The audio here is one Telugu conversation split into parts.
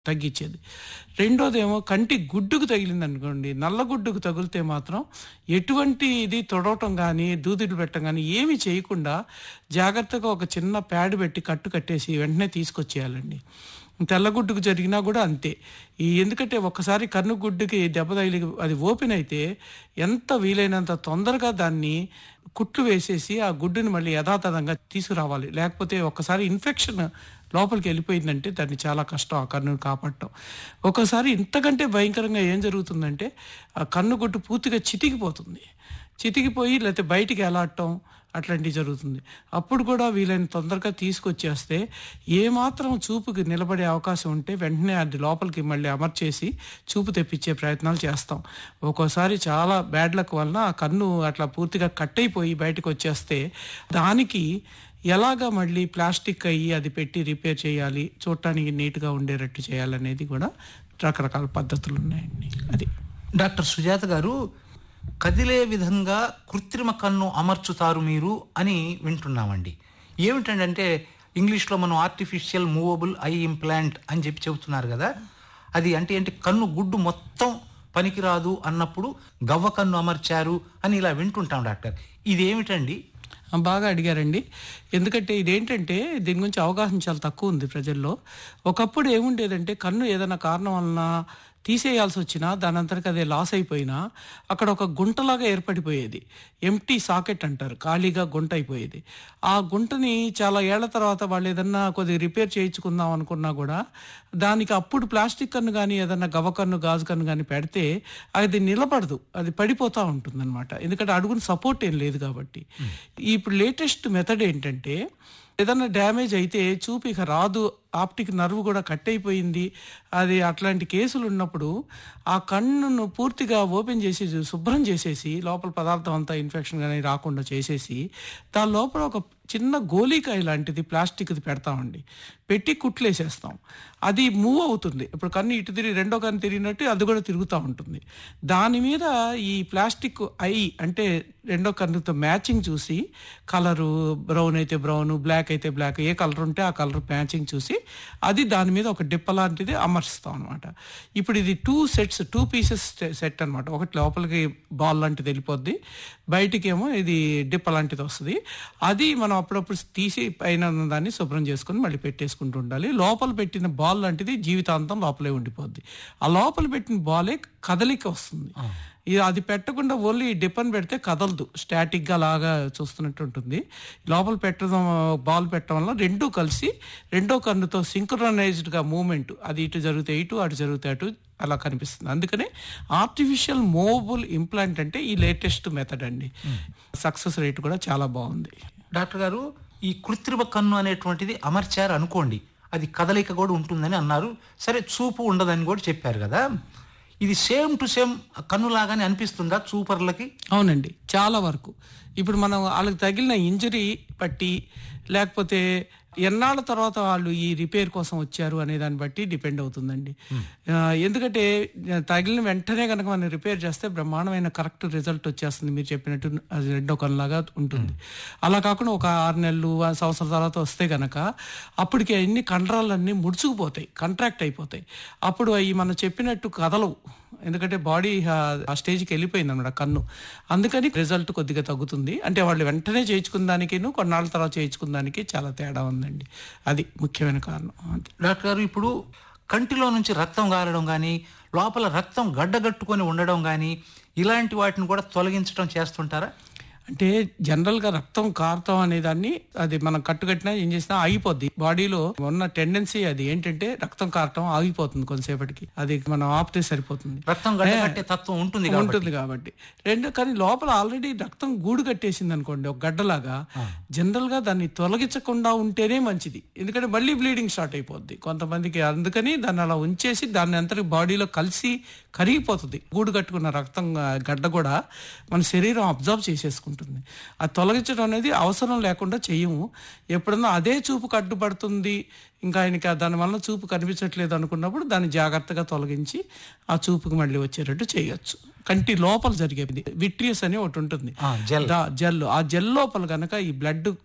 తగ్గించేది రెండోదేమో కంటి గుడ్డుకు తగిలింది అనుకోండి నల్ల గుడ్డుకు తగిలితే మాత్రం ఎటువంటి ఇది తొడవటం కానీ దూదులు పెట్టడం కానీ ఏమీ చేయకుండా జాగ్రత్తగా ఒక చిన్న ప్యాడ్ పెట్టి కట్టు కట్టేసి వెంటనే తీసుకొచ్చేయాలండి తెల్లగుడ్డుకు జరిగినా కూడా అంతే ఈ ఎందుకంటే ఒక్కసారి కన్ను గుడ్డుకి దెబ్బ తగిలి అది ఓపెన్ అయితే ఎంత వీలైనంత తొందరగా దాన్ని కుట్లు వేసేసి ఆ గుడ్డుని మళ్ళీ యథాతథంగా తీసుకురావాలి లేకపోతే ఒక్కసారి ఇన్ఫెక్షన్ లోపలికి వెళ్ళిపోయిందంటే దాన్ని చాలా కష్టం ఆ కన్నును కాపాడటం ఒకసారి ఇంతకంటే భయంకరంగా ఏం జరుగుతుందంటే ఆ కన్ను గుడ్డు పూర్తిగా చితికిపోతుంది చితికిపోయి లేకపోతే బయటికి ఎలాడటం అట్లాంటివి జరుగుతుంది అప్పుడు కూడా వీలైన తొందరగా తీసుకొచ్చేస్తే ఏమాత్రం చూపుకి నిలబడే అవకాశం ఉంటే వెంటనే అది లోపలికి మళ్ళీ అమర్చేసి చూపు తెప్పించే ప్రయత్నాలు చేస్తాం ఒక్కోసారి చాలా బ్యాడ్ లక్ వలన ఆ కన్ను అట్లా పూర్తిగా కట్ అయిపోయి బయటకు వచ్చేస్తే దానికి ఎలాగా మళ్ళీ ప్లాస్టిక్ అయ్యి అది పెట్టి రిపేర్ చేయాలి చూడటానికి నీట్గా ఉండేటట్టు చేయాలనేది కూడా రకరకాల పద్ధతులు ఉన్నాయండి అది డాక్టర్ సుజాత గారు కదిలే విధంగా కృత్రిమ కన్ను అమర్చుతారు మీరు అని వింటున్నామండి ఏమిటంటే ఇంగ్లీష్లో మనం ఆర్టిఫిషియల్ మూవబుల్ ఐ ఇంప్లాంట్ అని చెప్పి చెబుతున్నారు కదా అది అంటే ఏంటి కన్ను గుడ్డు మొత్తం పనికిరాదు అన్నప్పుడు గవ్వ కన్ను అమర్చారు అని ఇలా వింటుంటాం డాక్టర్ ఇదేమిటండి ఆ, బాగా అడిగారండి ఎందుకంటే ఇదేంటంటే దీని గురించి అవగాహన చాలా తక్కువ ఉంది ప్రజల్లో ఒకప్పుడు ఏముండేదంటే కన్ను ఏదైనా కారణం వలన తీసేయాల్సి వచ్చినా దాని అంతటికి అదే లాస్ అయిపోయినా అక్కడ ఒక గుంటలాగా ఏర్పడిపోయేది ఎంటీ సాకెట్ అంటారు ఖాళీగా గుంట అయిపోయేది ఆ గుంటని చాలా ఏళ్ల తర్వాత వాళ్ళు ఏదన్నా కొద్దిగా రిపేర్ చేయించుకుందాం అనుకున్నా కూడా దానికి అప్పుడు ప్లాస్టిక్ కన్ను కానీ ఏదన్నా గవ్వ కన్ను గాజు కన్ను కానీ పెడితే అది నిలబడదు అది పడిపోతూ ఉంటుంది ఎందుకంటే అడుగున సపోర్ట్ ఏం లేదు కాబట్టి ఇప్పుడు లేటెస్ట్ మెథడ్ ఏంటంటే ఏదన్నా డ్యామేజ్ అయితే చూపు ఇక రాదు ఆప్టిక్ నర్వ్ కూడా కట్ అయిపోయింది అది అట్లాంటి కేసులు ఉన్నప్పుడు ఆ కన్నును పూర్తిగా ఓపెన్ చేసి శుభ్రం చేసేసి లోపల పదార్థం అంతా ఇన్ఫెక్షన్ కానీ రాకుండా చేసేసి దాని లోపల ఒక చిన్న గోలీకాయ లాంటిది ప్లాస్టిక్ది పెడతామండి పెట్టి కుట్లేసేస్తాం అది మూవ్ అవుతుంది ఇప్పుడు కన్ను ఇటు తిరిగి రెండో కన్ను తిరిగినట్టు అది కూడా తిరుగుతూ ఉంటుంది దాని మీద ఈ ప్లాస్టిక్ ఐ అంటే రెండో కన్నుతో మ్యాచింగ్ చూసి కలరు బ్రౌన్ అయితే బ్రౌన్ బ్లాక్ అయితే బ్లాక్ ఏ కలర్ ఉంటే ఆ కలర్ మ్యాచింగ్ చూసి అది దాని మీద ఒక డిప్ప లాంటిది అమర్స్తాం అనమాట ఇప్పుడు ఇది two sets two pieces set అనమాట ఒకటి లోపలికి బాల్ లాంటిది వెళ్ళిపోద్ది బయటికి ఏమో ఇది డిప్ప లాంటిది వస్తుంది అది మనం అప్పుడప్పుడు తీసి పైన ఉన్న దాన్ని శుభ్రం చేసుకొని మళ్ళీ పెట్టేసుకుంటూ ఉండాలి లోపల పెట్టిన బాల్ లాంటిది జీవితాంతం లోపలే ఉండిపోద్ది ఆ లోపల పెట్టిన బాలే కదలిక వస్తుంది ఇది అది పెట్టకుండా ఓన్లీ డిపెండ్ పెడితే కదలదు స్టాటిక్ గా లాగా చూస్తున్నట్టు ఉంటుంది లోపల పెట్టడం బాల్ పెట్టడం వల్ల రెండు కలిసి రెండో కన్నుతో సింక్రనైజ్డ్ గా మూమెంట్ అది ఇటు జరిగితే ఇటు అటు జరిగితే అటు అలా కనిపిస్తుంది అందుకనే ఆర్టిఫిషియల్ మూవబుల్ ఇంప్లాంట్ అంటే ఈ లేటెస్ట్ మెథడ్ అండి సక్సెస్ రేట్ కూడా చాలా బాగుంది డాక్టర్ గారు ఈ కృత్రిమ కన్ను అనేటువంటిది అమర్చారు అనుకోండి అది కదలిక కూడా ఉంటుందని అన్నారు సరే చూపు ఉండదని కూడా చెప్పారు కదా ఇది సేమ్ టు సేమ్ కన్ను లాగానే అనిపిస్తుందా చూపర్లకి అవునండి చాలా వరకు ఇప్పుడు మనం వాళ్ళకి తగిలిన ఇంజరీ బట్టి లేకపోతే ఎన్నాళ్ళ తర్వాత వాళ్ళు ఈ రిపేర్ కోసం వచ్చారు అనే దాన్ని బట్టి డిపెండ్ అవుతుందండి ఆ, ఎందుకంటే తగిలిన వెంటనే కనుక మనం రిపేర్ చేస్తే బ్రహ్మాండమైన కరెక్ట్ రిజల్ట్ వచ్చేస్తుంది మీరు చెప్పినట్టు అది రెండో కన్నులాగా ఉంటుంది అలా కాకుండా ఒక ఆరు నెలలు ఆ సంవత్సరం తర్వాత వస్తే గనక అప్పటికి అన్ని కండరాలన్నీ ముడుచుకుపోతాయి కంట్రాక్ట్ అయిపోతాయి అప్పుడు అవి మనం చెప్పినట్టు కదలవు ఎందుకంటే బాడీ ఆ స్టేజ్కి వెళ్ళిపోయింది అనమాట కన్ను అందుకని రిజల్ట్ కొద్దిగా తగ్గుతుంది అంటే వాళ్ళు వెంటనే చేయించుకున్న దానికిను కొన్నాళ్ళ తర్వాత చేయించుకున్న దానికి చాలా తేడా ఉందండి అది ముఖ్యమైన కారణం అంతే డాక్టర్ గారు ఇప్పుడు కంటిలో నుంచి రక్తం గారడం కానీ లోపల రక్తం గడ్డగట్టుకొని ఉండడం కానీ ఇలాంటి వాటిని కూడా తొలగించడం చేస్తుంటారా అంటే జనరల్ గా రక్తం కారతం అనే దాన్ని అది మనం కట్టుకట్టినా ఏం చేసినా ఆగిపోద్ది బాడీలో ఉన్న టెండెన్సీ అది ఏంటంటే రక్తం కారటం ఆగిపోతుంది కొంతసేపటికి అది మనం ఆపితే సరిపోతుంది రక్తం గడ్డగట్టే తత్వం ఉంటుంది కాబట్టి ఉంటుంది కాబట్టి రెండు కానీ లోపల ఆల్రెడీ రక్తం గూడు కట్టేసింది అనుకోండి ఒక గడ్డలాగా జనరల్ గా దాన్ని తొలగించకుండా ఉంటేనే మంచిది ఎందుకంటే మళ్ళీ బ్లీడింగ్ స్టార్ట్ అయిపోద్ది కొంతమందికి అందుకని దాన్ని అలా ఉంచేసి దాన్ని అంతటి బాడీలో కలిసి కరిగిపోతుంది గూడు కట్టుకున్న రక్తం ఆ, గడ్డ కూడా మన శరీరం అబ్జర్వ్ చేసేసుకుంటుంది అది తొలగించడం అనేది అవసరం లేకుండా చెయ్యము ఎప్పుడన్నా అదే చూపుకు అడ్డుపడుతుంది ఇంకా ఆయనకి ఆ దానివల్ల చూపు కనిపించట్లేదు అనుకున్నప్పుడు దాన్ని జాగ్రత్తగా తొలగించి ఆ చూపుకి మళ్ళీ వచ్చేటట్టు చేయొచ్చు కంటి లోపల జరిగేది విట్రియస్ అని ఒకటి ఉంటుంది ఆ, జెల్ దా- జెల్ ఆ జెల్ లోపల గనక ఈ బ్లడ్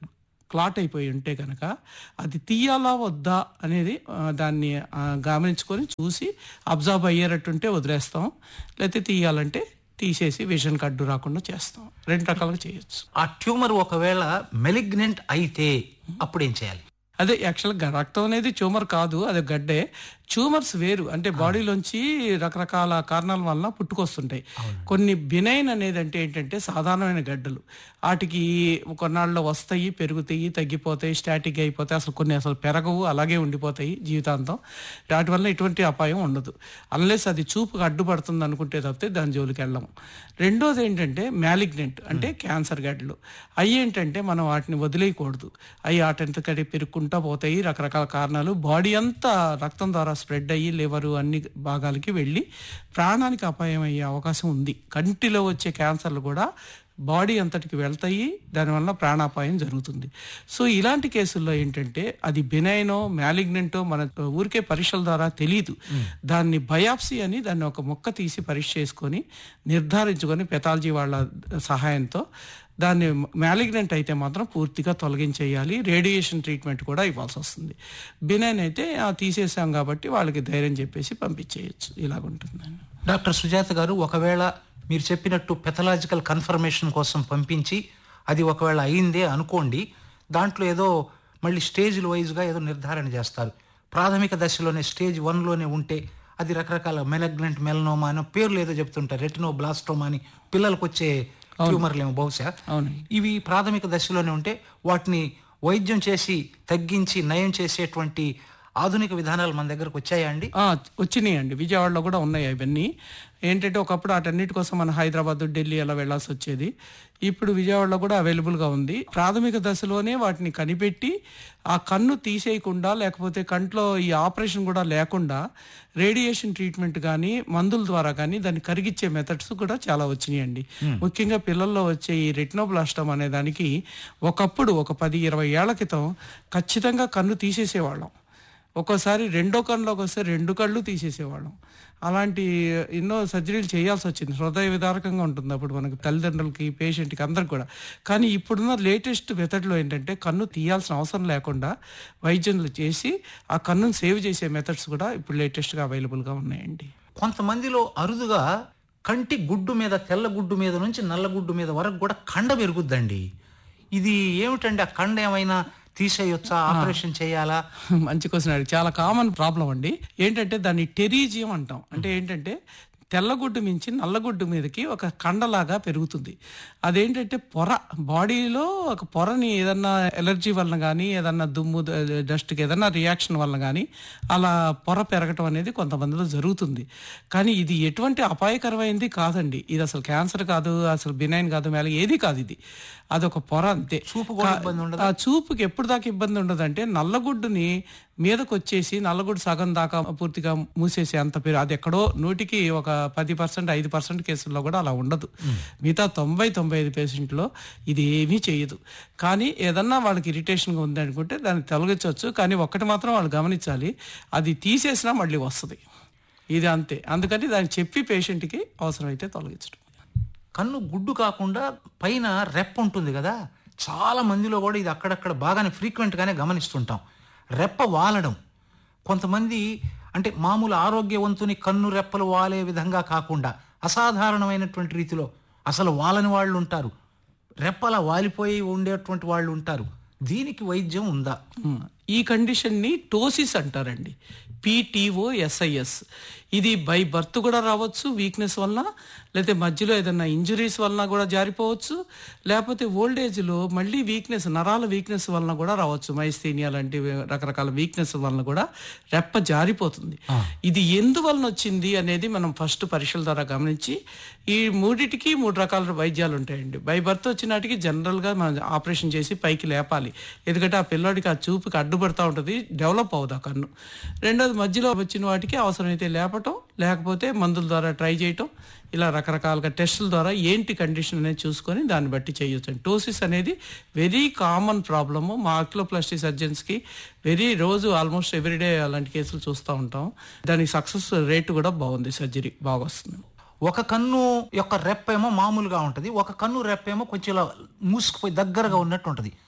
క్లాట్ అయిపోయి ఉంటే కనుక అది తీయాలా వద్దా అనేది ఆ, దాన్ని ఆ, గమనించుకొని చూసి అబ్జర్వ్ అయ్యేటట్టుంటే వదిలేస్తాం లేకపోతే తీయాలంటే తీసేసి విజన్ అడ్డు రాకుండా చేస్తాం రెండు రకాలుగా చేయొచ్చు ఆ ట్యూమర్ ఒకవేళ మెలిగ్నెంట్ అయితే అప్పుడు ఏం చేయాలి అదే యాక్చువల్గా రక్తం అనేది ట్యూమర్ కాదు అది గడ్డే ట్యూమర్స్ వేరు అంటే బాడీలోంచి రకరకాల కారణాల వలన పుట్టుకొస్తుంటాయి కొన్ని బినైన్ అనేది అంటే ఏంటంటే సాధారణమైన గడ్డలు వాటికి కొన్నాళ్ళు వస్తాయి పెరుగుతాయి తగ్గిపోతాయి స్టాటిక్ అయిపోతాయి అసలు కొన్ని అసలు పెరగవు అలాగే ఉండిపోతాయి జీవితాంతం వాటి వల్ల ఎటువంటి అపాయం ఉండదు అన్లెస్ అది చూపుకు అడ్డుపడుతుంది అనుకుంటే తప్పితే దాని జోలికి వెళ్ళము రెండోది ఏంటంటే మ్యాలిగ్నెంట్ అంటే క్యాన్సర్ గడ్డలు అవి ఏంటంటే మనం వాటిని వదిలేయకూడదు అవి వాటంతకటి పెరుక్కుంటా పోతాయి రకరకాల కారణాలు బాడీ అంతా రక్తం ద్వారా స్ప్రెడ్ అయ్యి లివరు అన్ని భాగాలకి వెళ్ళి ప్రాణానికి అపాయం అయ్యే అవకాశం ఉంది కంటిలో వచ్చే క్యాన్సర్లు కూడా బాడీ అంతటికి వెళ్తాయి దానివల్ల ప్రాణాపాయం జరుగుతుంది సో ఇలాంటి కేసుల్లో ఏంటంటే అది బినైనో మ్యాలిగ్నెంటో మన ఊరికే పరీక్షల ద్వారా తెలియదు దాన్ని బయాప్సీ అని దాన్ని ఒక మొక్క తీసి పరీక్ష చేసుకొని నిర్ధారించుకొని పెథాలజీ వాళ్ళ సహాయంతో దాన్ని మ్యాలిగ్నెంట్ అయితే మాత్రం పూర్తిగా తొలగించేయాలి రేడియేషన్ ట్రీట్మెంట్ కూడా ఇవ్వాల్సి వస్తుంది బినైన్ అయితే ఆ, తీసేసాం కాబట్టి వాళ్ళకి ధైర్యం చెప్పేసి పంపించేయచ్చు ఇలాగుంటుందండి డాక్టర్ సుజాత గారు ఒకవేళ మీరు చెప్పినట్టు పెథలాజికల్ కన్ఫర్మేషన్ కోసం పంపించి అది ఒకవేళ అయిందే అనుకోండి దాంట్లో ఏదో మళ్ళీ స్టేజ్ల వైజ్గా ఏదో నిర్ధారణ చేస్తారు ప్రాథమిక దశలోనే స్టేజ్ వన్లోనే ఉంటే అది రకరకాల మెలగ్నెంట్ మెలనోమా అని పేర్లు ఏదో చెప్తుంటారు రెటినో బ్లాస్టోమా అని పిల్లలకు వచ్చే ట్యూమర్లేమో బహుశా అవునండి ఇవి ప్రాథమిక దశలోనే ఉంటే వాటిని వైద్యం చేసి తగ్గించి నయం చేసేటువంటి ఆధునిక విధానాలు మన దగ్గరకు వచ్చాయా అండి ఆ, వచ్చినాయండి విజయవాడలో కూడా ఉన్నాయి అవన్నీ ఏంటంటే ఒకప్పుడు వాటన్నిటి కోసం మన హైదరాబాద్ ఢిల్లీ అలా వెళ్ళాల్సి వచ్చేది ఇప్పుడు విజయవాడలో కూడా అవైలబుల్గా ఉంది ప్రాథమిక దశలోనే వాటిని కనిపెట్టి ఆ కన్ను తీసేయకుండా లేకపోతే కంట్లో ఈ ఆపరేషన్ కూడా లేకుండా రేడియేషన్ ట్రీట్మెంట్ కానీ మందుల ద్వారా కానీ దాన్ని కరిగిచ్చే మెథడ్స్ కూడా చాలా వచ్చినాయండి ముఖ్యంగా పిల్లల్లో వచ్చే ఈ రెటినోబ్లాస్టమ్ అనే దానికి ఒకప్పుడు ఒక పది ఇరవై ఏళ్ల క్రితం ఖచ్చితంగా కన్ను తీసేసేవాళ్ళం ఒక్కోసారి రెండో కళ్ళలోకి వస్తే రెండు కళ్ళు తీసేసేవాళ్ళం అలాంటి ఎన్నో సర్జరీలు చేయాల్సి వచ్చింది హృదయ విదారకంగా ఉంటుంది అప్పుడు మనకి తల్లిదండ్రులకి పేషెంట్కి అందరికి కూడా కానీ ఇప్పుడున్న లేటెస్ట్ మెథడ్లో ఏంటంటే కన్ను తీయాల్సిన అవసరం లేకుండా వైద్యులు చేసి ఆ కన్నును సేవ్ చేసే మెథడ్స్ కూడా ఇప్పుడు లేటెస్ట్గా అవైలబుల్గా ఉన్నాయండి కొంతమందిలో అరుదుగా కంటి గుడ్డు మీద తెల్ల గుడ్డు మీద నుంచి నల్ల గుడ్డు మీద వరకు కూడా కండ పెరుగుద్దండి ఇది ఏమిటండి ఆ కండ ఏమైనా తీసేయొచ్చా ఆపరేషన్ చేయాలా మంచి క్వశ్చన్ అడిగి చాలా కామన్ ప్రాబ్లం అండి ఏంటంటే దాన్ని టెరీజియం అంటాం అంటే ఏంటంటే తెల్లగుడ్డు మించి నల్లగుడ్డు మీదకి ఒక కండలాగా పెరుగుతుంది అదేంటంటే పొర బాడీలో ఒక పొరని ఏదన్నా ఎలర్జీ వలన కానీ ఏదన్నా దుమ్ము ద- డస్ట్కి ఏదన్నా రియాక్షన్ వలన కానీ అలా పొర పెరగటం అనేది కొంతమందిలో జరుగుతుంది కానీ ఇది ఎటువంటి అపాయకరమైంది కాదండి ఇది అసలు క్యాన్సర్ కాదు అసలు బినైన్ కాదు మేల ఏది కాదు ఇది అదొక పొర అంతే చూపు కూడా ఇబ్బంది ఉండదు ఆ చూపుకి ఎప్పుడు దాకా ఇబ్బంది ఉండదంటే నల్లగుడ్డుని మీదకి వచ్చేసి నల్లగుడ్డు సగం దాకా పూర్తిగా మూసేసి అంత పేరు అది ఎక్కడో నూటికి ఒక పది పర్సెంట్ ఐదు పర్సెంట్ కేసుల్లో కూడా అలా ఉండదు మిగతా తొంభై తొంభై ఐదు పేషెంట్లో ఇది ఏమీ చేయదు కానీ ఏదన్నా వాళ్ళకి ఇరిటేషన్గా ఉంది అనుకుంటే దాన్ని తొలగించవచ్చు కానీ ఒక్కటి మాత్రం వాళ్ళు గమనించాలి అది తీసేసినా మళ్ళీ వస్తుంది ఇది అంతే అందుకని దాన్ని చెప్పి పేషెంట్కి అవసరమైతే తొలగించడం కన్ను గుడ్డు కాకుండా పైన రెప్ప ఉంటుంది కదా చాలా మందిలో కూడా ఇది అక్కడక్కడ బాగానే ఫ్రీక్వెంట్గానే గమనిస్తుంటాం రెప్ప వాలడం కొంతమంది అంటే మామూలు ఆరోగ్యవంతుని కన్ను రెప్పలు వాలే విధంగా కాకుండా అసాధారణమైనటువంటి రీతిలో అసలు వాలని వాళ్ళు ఉంటారు రెప్పలా వాలిపోయి ఉండేటువంటి వాళ్ళు ఉంటారు దీనికి వైద్యం ఉందా ఉమ్. ఈ కండిషన్ని టోసిస్ అంటారండి పిటిఓ ఎస్ఐఎస్ ఇది బై బర్త్ కూడా రావచ్చు వీక్నెస్ వలన లేకపోతే మధ్యలో ఏదైనా ఇంజురీస్ వలన కూడా జారిపోవచ్చు లేకపోతే ఓల్డ్ ఏజ్లో మళ్ళీ వీక్నెస్ నరాల వీక్నెస్ వలన కూడా రావచ్చు మైస్థీనియా లాంటి రకరకాల వీక్నెస్ వలన కూడా రెప్ప జారిపోతుంది ఇది ఎందువలన వచ్చింది అనేది మనం ఫస్ట్ పరీక్షల ద్వారా గమనించి ఈ మూడిటికి మూడు రకాల వైద్యాలు ఉంటాయండి బై బర్త్ వచ్చినాటికి జనరల్గా మనం ఆపరేషన్ చేసి పైకి లేపాలి ఎందుకంటే ఆ పిల్లోడికి ఆ చూపుకి అడ్డుపడతా ఉంటుంది డెవలప్ అవుతుంది ఆ కన్ను రెండోది మధ్యలో వచ్చిన వాటికి అవసరమైతే లేపటం లేకపోతే మందుల ద్వారా ట్రై చేయటం ఇలా రకరకాలుగా టెస్టుల ద్వారా ఏంటి కండిషన్ అనేది చూసుకొని దాన్ని బట్టి చేయొచ్చు టోసిస్ అనేది వెరీ కామన్ ప్రాబ్లము మా ఆక్లోప్లాస్టిక్ సర్జన్స్కి వెరీ రోజు ఆల్మోస్ట్ ఎవ్రీడే అలాంటి కేసులు చూస్తూ ఉంటాం దానికి సక్సెస్ రేటు కూడా బాగుంది సర్జరీ బాగా వస్తుంది ఒక కన్ను యొక్క రెప్ప ఏమో మామూలుగా ఉంటుంది ఒక కన్ను రెప్ప ఏమో కొంచెం ఇలా మూసుకుపోయి దగ్గరగా ఉన్నట్టు ఉంటుంది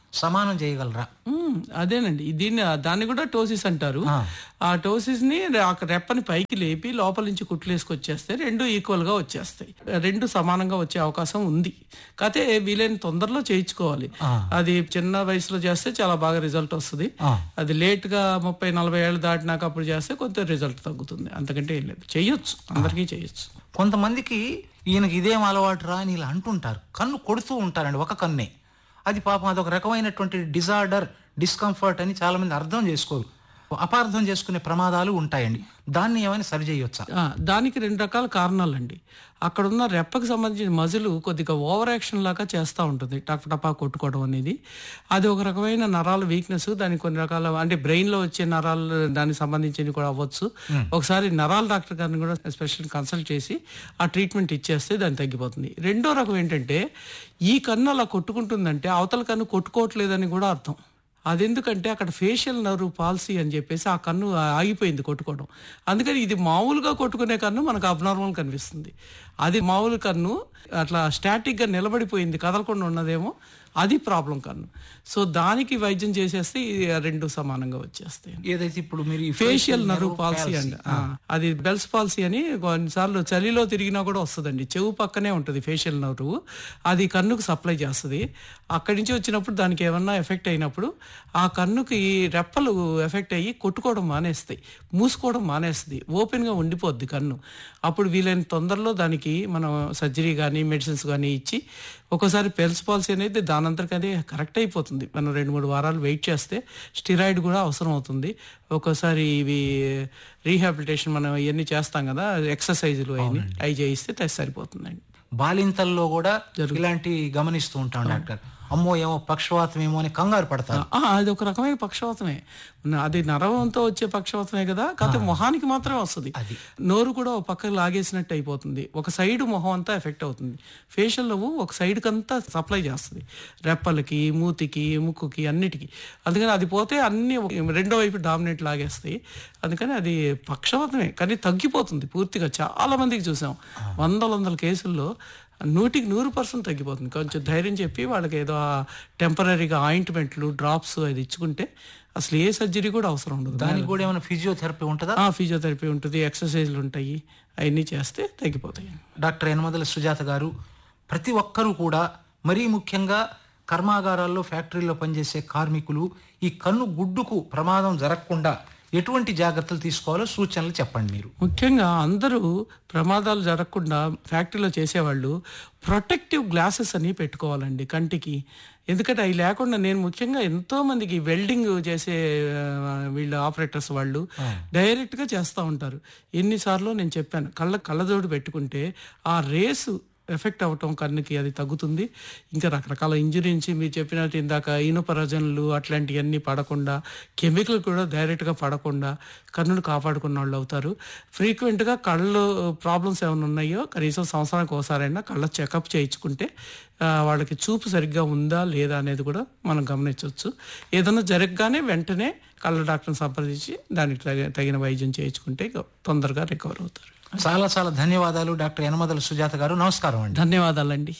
సమానం చేయగలరా మ్మ్. అదేనండి దీన్ని దాన్ని కూడా టోసిస్ అంటారు ఆ. ఆ టోసిస్ ని ఆ రెప్పని పైకి లేపి లోపల నుంచి కుట్లేసుకొచ్చేస్తే రెండు ఈక్వల్ గా వచ్చేస్తాయి రెండు సమానంగా వచ్చే అవకాశం ఉంది కాకపోతే వీలైన తొందరలో చేయించుకోవాలి ఆ. అది చిన్న వయసులో చేస్తే చాలా బాగా రిజల్ట్ వస్తుంది ఆ. అది లేట్ గా ముప్పై నలభై ఏళ్ళు దాటినాక అప్పుడు చేస్తే కొంత రిజల్ట్ తగ్గుతుంది అంతకంటే ఏం లేదు చేయొచ్చు అందరికీ చేయొచ్చు కొంతమందికి ఈయనకి ఇదేం అలవాటు రా అని ఇలా అంటుంటారు కన్ను కొడుతూ ఉంటారండి ఒక కన్నే అది పాపం అదొక రకమైనటువంటి డిజార్డర్ డిస్కంఫర్ట్ అని చాలా మంది అర్థం చేసుకోరు అపార్థం చేసుకునే ప్రమాదాలు ఉంటాయండి దాన్ని ఏమైనా సరి చేయొచ్చా ఆ, దానికి రెండు రకాల కారణాలండి అక్కడ ఉన్న రెప్పకి సంబంధించిన మజిల్ కొద్దిగా ఓవర్ యాక్షన్ లాగా చేస్తూ ఉంటుంది టక్ టపా కొట్టుకోవడం అనేది అది ఒక రకమైన నరాల వీక్నెస్ దానికి కొన్ని రకాల అంటే బ్రెయిన్ లో వచ్చే నరాలు దానికి సంబంధించినవి కూడా అవ్వచ్చు ఒకసారి నరాల డాక్టర్ గారిని కూడా స్పెషల్ కన్సల్ట్ చేసి ఆ ట్రీట్మెంట్ ఇచ్చేస్తే దాన్ని తగ్గిపోతుంది రెండో రకం ఏంటంటే ఈ కన్ను అలా కొట్టుకుంటుందంటే అవతల కన్ను కొట్టుకోవట్లేదని కూడా అర్థం అది ఎందుకంటే అక్కడ ఫేషియల్ నర్వ్ పాలసీ అని చెప్పేసి ఆ కన్ను ఆగిపోయింది కొట్టుకోవడం అందుకని ఇది మామూలుగా కొట్టుకునే కన్ను మనకు అబ్నార్మల్ కనిపిస్తుంది అది మామూలు కన్ను అట్లా స్టాటిక్గా నిలబడిపోయింది కదలకుండా ఉన్నదేమో అది ప్రాబ్లం కన్ను సో దానికి వైద్యం చేసేస్తే ఈ రెండు సమానంగా వచ్చేస్తాయి ఏదైతే ఇప్పుడు మీరు ఈ ఫేషియల్ నర్వ్ పాలసీ అండి ఆ, అది బెల్స్ పాలసీ అని కొన్నిసార్లు చలిలో తిరిగినా కూడా వస్తుందండి చెవు పక్కనే ఉంటుంది ఫేషియల్ నర్వ్ అది కన్నుకు సప్లై చేస్తుంది అక్కడి నుంచి వచ్చినప్పుడు దానికి ఏమన్నా ఎఫెక్ట్ అయినప్పుడు ఆ కన్నుకి రెప్పలు ఎఫెక్ట్ అయ్యి కొట్టుకోవడం మానేస్తాయి మూసుకోవడం మానేస్తుంది ఓపెన్గా ఉండిపోద్ది కన్ను అప్పుడు వీలైన తొందరలో దానికి మనం సర్జరీ కానీ మెడిసిన్స్ కానీ ఇచ్చి ఒక్కోసారి పెల్స్ పాలసీ అనేది దానంతరికి అదే కరెక్ట్ అయిపోతుంది మనం రెండు మూడు వారాలు వెయిట్ చేస్తే స్టిరాయిడ్ కూడా అవసరం అవుతుంది ఒక్కోసారి ఇవి రీహాబిలిటేషన్ మనం ఇవన్నీ చేస్తాం కదా ఎక్సర్సైజులు అవి అవి చేయిస్తే తె- సరిపోతుందండి బాలింతల్లో కూడా ఇలాంటి గమనిస్తూ ఉంటాం డాక్టర్ అమ్మో ఏమో పక్షవాతం ఏమో అని కంగారు పడతారు ఆ, అది ఒక రకమైన పక్షవాతమే న- అది నరవంతో వచ్చే పక్షవాతమే కదా కాకపోతే మొహానికి మాత్రమే వస్తుంది నోరు కూడా ఒక పక్కకు లాగేసినట్టు అయిపోతుంది ఒక సైడ్ మొహం అంతా ఎఫెక్ట్ అవుతుంది ఫేషియల్ నవ్వు ఒక సైడ్కి అంతా సప్లై చేస్తుంది రెప్పలకి మూతికి ముక్కుకి అన్నిటికీ అందుకని అది పోతే అన్ని ఒక- రెండో వైపు డామినేట్ లాగేస్తాయి అందుకని అది పక్షవాతమే కానీ తగ్గిపోతుంది పూర్తిగా చాలా మందికి చూసాం వందల వందల కేసుల్లో నూటికి నూరు పర్సెంట్ తగ్గిపోతుంది కొంచెం ధైర్యం చెప్పి వాళ్ళకి ఏదో టెంపరీగా ఆయింట్మెంట్లు డ్రాప్స్ అది ఇచ్చుకుంటే అసలు ఏ సర్జరీ కూడా అవసరం ఉండదు దానికి కూడా ఏమైనా ఫిజియోథెరపీ ఉంటుందా ఆ ఫిజియోథెరపీ ఉంటుంది ఎక్సర్సైజ్లు ఉంటాయి అవన్నీ చేస్తే తగ్గిపోతాయి డాక్టర్ యనమదల సుజాత గారు ప్రతి ఒక్కరూ కూడా మరీ ముఖ్యంగా కర్మాగారాల్లో ఫ్యాక్టరీల్లో పనిచేసే కార్మికులు ఈ కన్ను గుడ్డుకు ప్రమాదం జరగకుండా ఎటువంటి జాగ్రత్తలు తీసుకోవాలో సూచనలు చెప్పండి మీరు ముఖ్యంగా అందరూ ప్రమాదాలు జరగకుండా ఫ్యాక్టరీలో చేసేవాళ్ళు ప్రొటెక్టివ్ గ్లాసెస్ అని పెట్టుకోవాలండి కంటికి ఎందుకంటే అవి లేకుండా నేను ముఖ్యంగా ఎంతో మందికి వెల్డింగ్ చేసే ఆ, వీళ్ళ ఆపరేటర్స్ వాళ్ళు డైరెక్ట్ గా చేస్తూ ఉంటారు ఎన్నిసార్లు నేను చెప్పాను కళ్ళ కళ్ళజోడు పెట్టుకుంటే ఆ రేసు ఎఫెక్ట్ అవటం కన్నుకి అది తగ్గుతుంది ఇంకా రకరకాల ఇంజురీ నుంచి మీరు చెప్పినట్టు ఇందాక ఇనుపరజనులు అట్లాంటివన్నీ పడకుండా కెమికల్ కూడా డైరెక్ట్గా పడకుండా కన్నును కాపాడుకున్న వాళ్ళు అవుతారు ఫ్రీక్వెంట్గా కళ్ళు ప్రాబ్లమ్స్ ఏమైనా ఉన్నాయో కనీసం సంవత్సరానికి ఒకసారైనా కళ్ళ చెకప్ చేయించుకుంటే ఆ, వాళ్ళకి చూపు సరిగ్గా ఉందా లేదా అనేది కూడా మనం గమనించవచ్చు ఏదైనా జరగగానే వెంటనే కళ్ళ డాక్టర్ని సంప్రదించి దానికి తగ- తగిన వైద్యం చేయించుకుంటే ఇక తొందరగా రికవర్ అవుతారు చాలా చాలా ధన్యవాదాలు డాక్టర్ యనమదల సుజాత గారు నమస్కారం అండి ధన్యవాదాలండి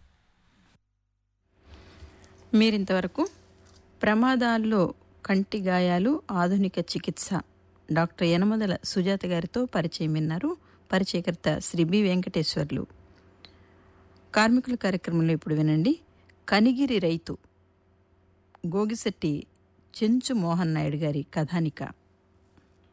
మీరింతవరకు ప్రమాదాల్లో కంటి గాయాలు ఆధునిక చికిత్స డాక్టర్ యనమదల సుజాత గారితో పరిచయం విన్నారు పరిచయకర్త శ్రీ బి వెంకటేశ్వర్లు కార్మికుల కార్యక్రమంలో ఇప్పుడు వినండి కనిగిరి రైతు గోగిశెట్టి చెంచు మోహన్ నాయుడు గారి కథానిక